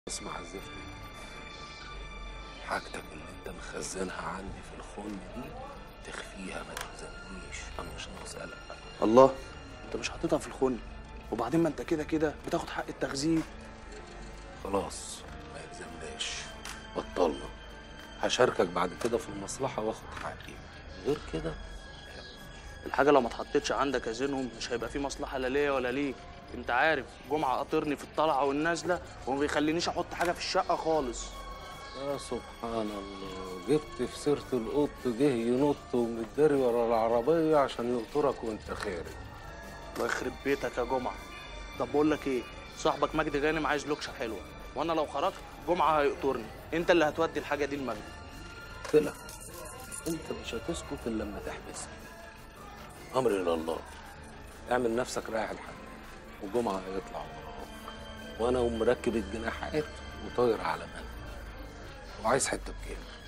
اسمع الزفت حاجتك اللي انت مخزنها عندي في الخن دي تخفيها ما تلزمنيش انا مش ناقص قلق الله انت مش حاططها في الخن وبعدين ما انت كده كده بتاخد حق التخزين خلاص ما يلزمناش بطلنا هشاركك بعد كده في المصلحة واخد حقي غير كده الحاجه لو ما اتحطتش عندك يا زينهم مش هيبقى في مصلحه لا ليا ولا ليك انت عارف جمعه قاطرني في الطلعه والنازله وما بيخلينيش احط حاجه في الشقه خالص يا سبحان الله جبت في سيرة القط جه ينط ومتداري ورا العربية عشان يقطرك وانت خارج الله يخرب بيتك يا جمعه طب بقول لك ايه صاحبك مجدي غانم عايز لوكشه حلوه وانا لو خرجت جمعه هيقطرني انت اللي هتودي الحاجه دي لمجدي قلت لك انت مش هتسكت الا لما تحبسني امر الى الله اعمل نفسك رايح الحمام والجمعه هيطلع وراك وانا أقوم مركب الجناحات وطاير على مدى وعايز حته بكام